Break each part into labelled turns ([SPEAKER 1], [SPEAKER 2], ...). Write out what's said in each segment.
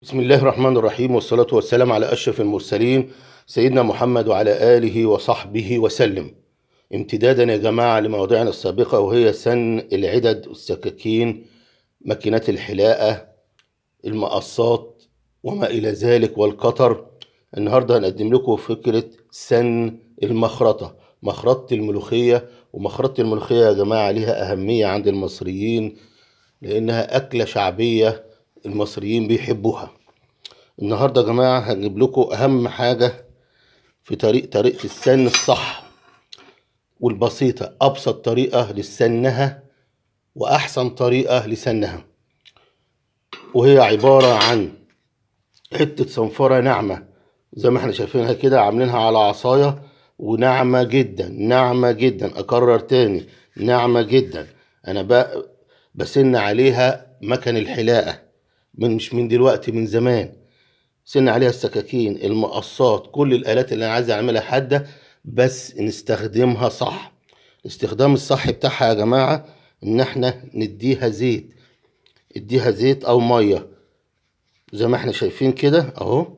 [SPEAKER 1] بسم الله الرحمن الرحيم والصلاة والسلام على أشرف المرسلين سيدنا محمد وعلى آله وصحبه وسلم امتدادا يا جماعة لمواضيعنا السابقة وهي سن العدد والسكاكين ماكينات الحلاقة المقصات وما إلى ذلك والقطر النهاردة هنقدم لكم فكرة سن المخرطة مخرطة الملوخية ومخرطة الملوخية يا جماعة ليها أهمية عند المصريين لأنها أكلة شعبية المصريين بيحبوها النهارده يا جماعه هجيب لكم اهم حاجه في طريق طريقه السن الصح والبسيطه ابسط طريقه لسنها واحسن طريقه لسنها وهي عباره عن حته صنفره ناعمه زي ما احنا شايفينها كده عاملينها على عصايه وناعمه جدا ناعمه جدا اكرر تاني ناعمه جدا انا بقى بسن عليها مكن الحلاقه من مش من دلوقتي من زمان سن عليها السكاكين المقصات كل الالات اللي انا عايز اعملها حاده بس نستخدمها صح الاستخدام الصح بتاعها يا جماعه ان احنا نديها زيت اديها زيت او ميه زي ما احنا شايفين كده اهو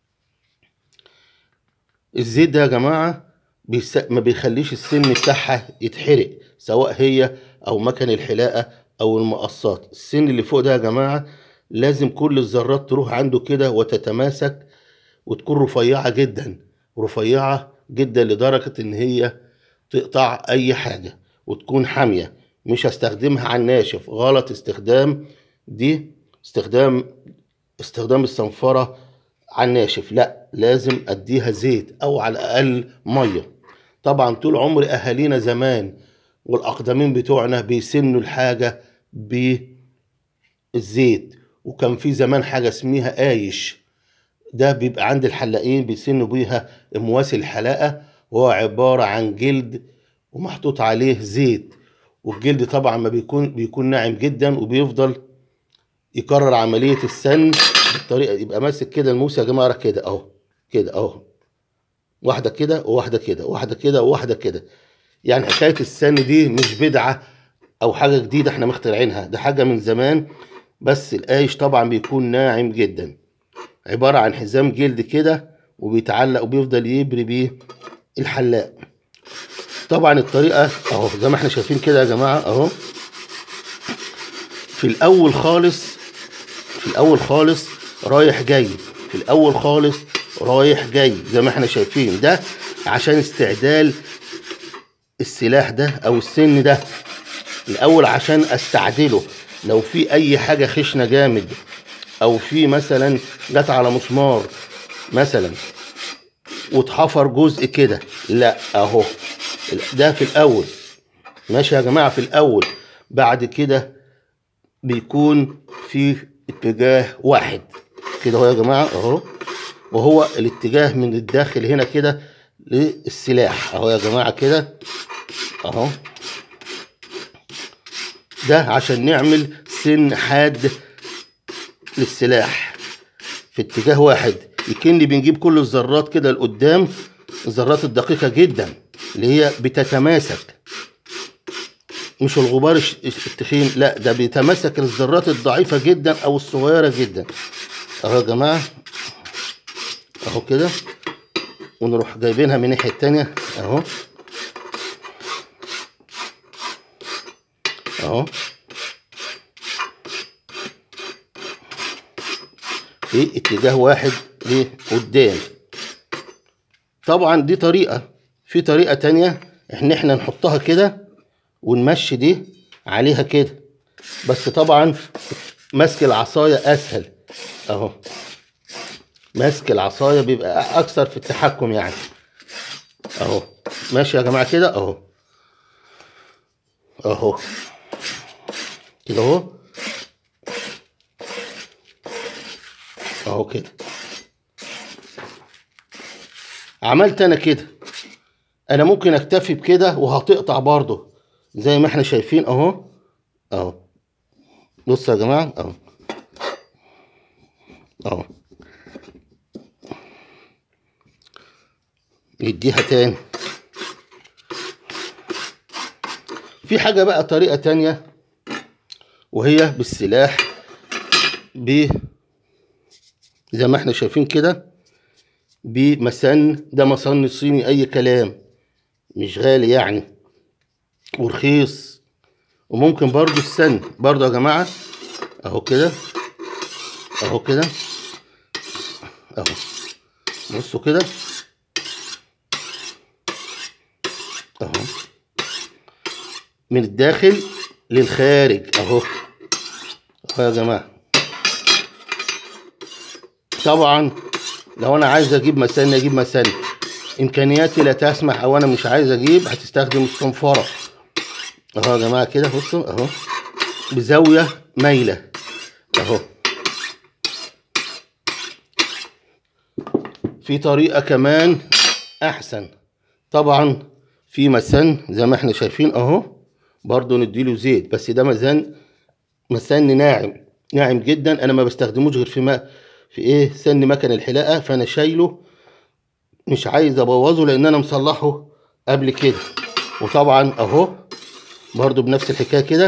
[SPEAKER 1] الزيت ده يا جماعه بيس... ما بيخليش السن بتاعها يتحرق سواء هي او مكن الحلاقه او المقصات السن اللي فوق ده يا جماعه لازم كل الذرات تروح عنده كده وتتماسك وتكون رفيعة جدا رفيعة جدا لدرجة ان هي تقطع اي حاجة وتكون حامية مش هستخدمها على الناشف غلط استخدام دي استخدام استخدام الصنفرة على الناشف لا لازم اديها زيت او على الاقل مية طبعا طول عمر اهالينا زمان والاقدمين بتوعنا بيسنوا الحاجة بالزيت وكان في زمان حاجة اسمها قايش ده بيبقى عند الحلاقين بيسنوا بيها امواس الحلاقة وهو عبارة عن جلد ومحطوط عليه زيت والجلد طبعا ما بيكون بيكون ناعم جدا وبيفضل يكرر عملية السن بالطريقة يبقى ماسك كده الموس يا جماعة كده اهو كده اهو واحدة كده وواحدة كده واحدة كده وواحدة كده يعني حكاية السن دي مش بدعة أو حاجة جديدة احنا مخترعينها ده حاجة من زمان بس القايش طبعا بيكون ناعم جدا عبارة عن حزام جلد كده وبيتعلق وبيفضل يبري بيه الحلاق طبعا الطريقة اهو زي ما احنا شايفين كده يا جماعة اهو في الأول خالص في الأول خالص رايح جاي في الأول خالص رايح جاي زي ما احنا شايفين ده عشان استعدال السلاح ده أو السن ده الأول عشان أستعدله لو في اي حاجه خشنه جامد او في مثلا جت على مسمار مثلا واتحفر جزء كده لا اهو ده في الاول ماشي يا جماعه في الاول بعد كده بيكون في اتجاه واحد كده اهو يا جماعه اهو وهو الاتجاه من الداخل هنا كده للسلاح اهو يا جماعه كده اهو ده عشان نعمل سن حاد للسلاح في اتجاه واحد يكني بنجيب كل الذرات كده لقدام الذرات الدقيقة جدا اللي هي بتتماسك مش الغبار التخين لا ده بيتماسك الذرات الضعيفة جدا او الصغيرة جدا اهو يا جماعة اهو كده ونروح جايبينها من الناحية التانية اهو اهو في اتجاه واحد لقدام طبعا دي طريقة في طريقة تانية ان احنا نحطها كده ونمشي دي عليها كده بس طبعا مسك العصاية اسهل اهو مسك العصاية بيبقى اكثر في التحكم يعني اهو ماشي يا جماعة كده اهو اهو كده اهو اهو كده عملت انا كده انا ممكن اكتفي بكده وهتقطع برضه زي ما احنا شايفين اهو اهو بصوا يا جماعه اهو اهو نديها تاني في حاجة بقى طريقة تانية وهي بالسلاح ب زي ما احنا شايفين كده بمسن ده مصن صيني اي كلام مش غالي يعني ورخيص وممكن برضو السن برضو يا جماعة اهو كده اهو كده اهو بصوا كده اهو من الداخل للخارج اهو اهو يا جماعة طبعا لو انا عايز اجيب مسن اجيب مسن امكانياتي لا تسمح او انا مش عايز اجيب هتستخدم الصنفرة اهو يا جماعة كده بصوا اهو بزاوية مايلة اهو في طريقة كمان احسن طبعا في مسن زي ما احنا شايفين اهو برضو نديله زيت بس ده مزن مسن ناعم ناعم جدا انا ما بستخدموش غير في ما في ايه سن مكن الحلاقه فانا شايله مش عايز ابوظه لان انا مصلحه قبل كده وطبعا اهو برضو بنفس الحكايه كده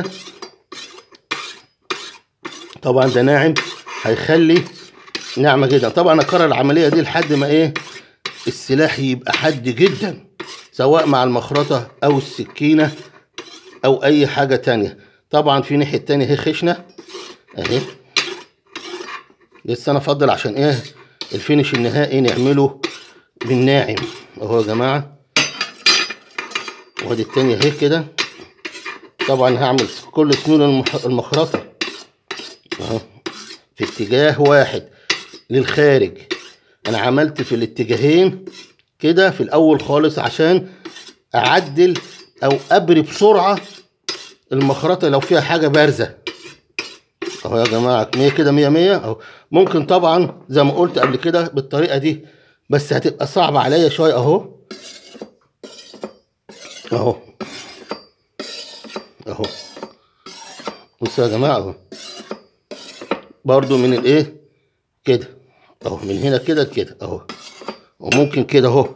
[SPEAKER 1] طبعا ده ناعم هيخلي ناعمه جدا طبعا اكرر العمليه دي لحد ما ايه السلاح يبقى حاد جدا سواء مع المخرطه او السكينه او اي حاجه تانية طبعا في ناحيه تانية اهي خشنه اهي بس انا افضل عشان ايه الفينش النهائي نعمله بالناعم اهو يا جماعه وادي التانية اهي كده طبعا هعمل كل سنون المح- المخرطه اهو في اتجاه واحد للخارج انا عملت في الاتجاهين كده في الاول خالص عشان اعدل او ابري بسرعه المخرطه لو فيها حاجه بارزه اهو يا جماعه 100 كده 100 100 اهو ممكن طبعا زي ما قلت قبل كده بالطريقه دي بس هتبقى صعبه عليا شويه اهو اهو اهو بصوا يا جماعه اهو برضو من الايه كده اهو من هنا كده كده اهو وممكن كده اهو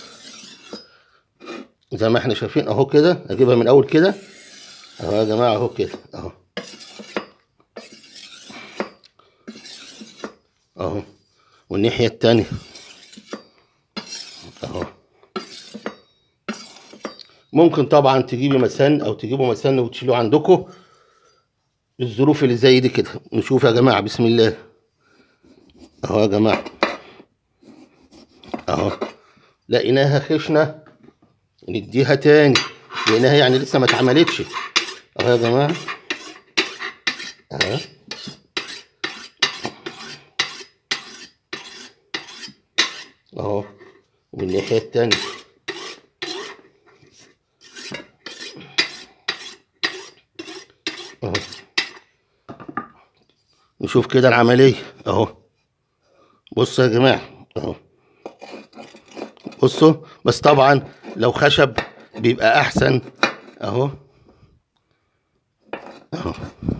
[SPEAKER 1] زي ما احنا شايفين اهو كده اجيبها من اول كده اهو يا جماعه اهو كده اهو اهو والناحيه التانية اهو ممكن طبعا تجيبي مسن او تجيبوا مسن وتشيلوه عندكم الظروف اللي زي دي كده نشوف يا جماعه بسم الله اهو يا جماعه اهو لقيناها خشنه نديها تاني لقيناها يعني لسه ما اتعملتش اهو يا جماعه اهو اهو ومن الناحيه التانيه اهو نشوف كده العمليه اهو بصوا يا جماعه اهو بصوا بس طبعا لو خشب بيبقى احسن اهو اهو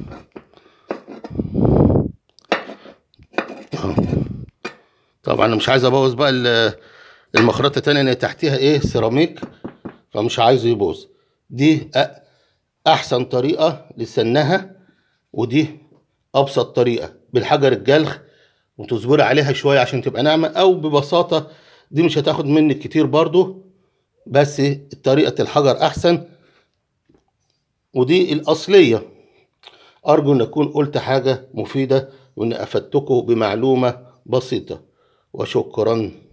[SPEAKER 1] اهو طبعا انا مش عايز ابوظ بقى ال- المخرطه تاني ان تحتيها ايه سيراميك فمش عايزه يبوظ دي أ- احسن طريقه لسنها ودي ابسط طريقه بالحجر الجلخ وتصبري عليها شويه عشان تبقى ناعمه او ببساطه دي مش هتاخد منك كتير برضو بس طريقه الحجر احسن ودي الاصليه ارجو ان اكون قلت حاجه مفيده وان افدتكم بمعلومه بسيطه وشكرا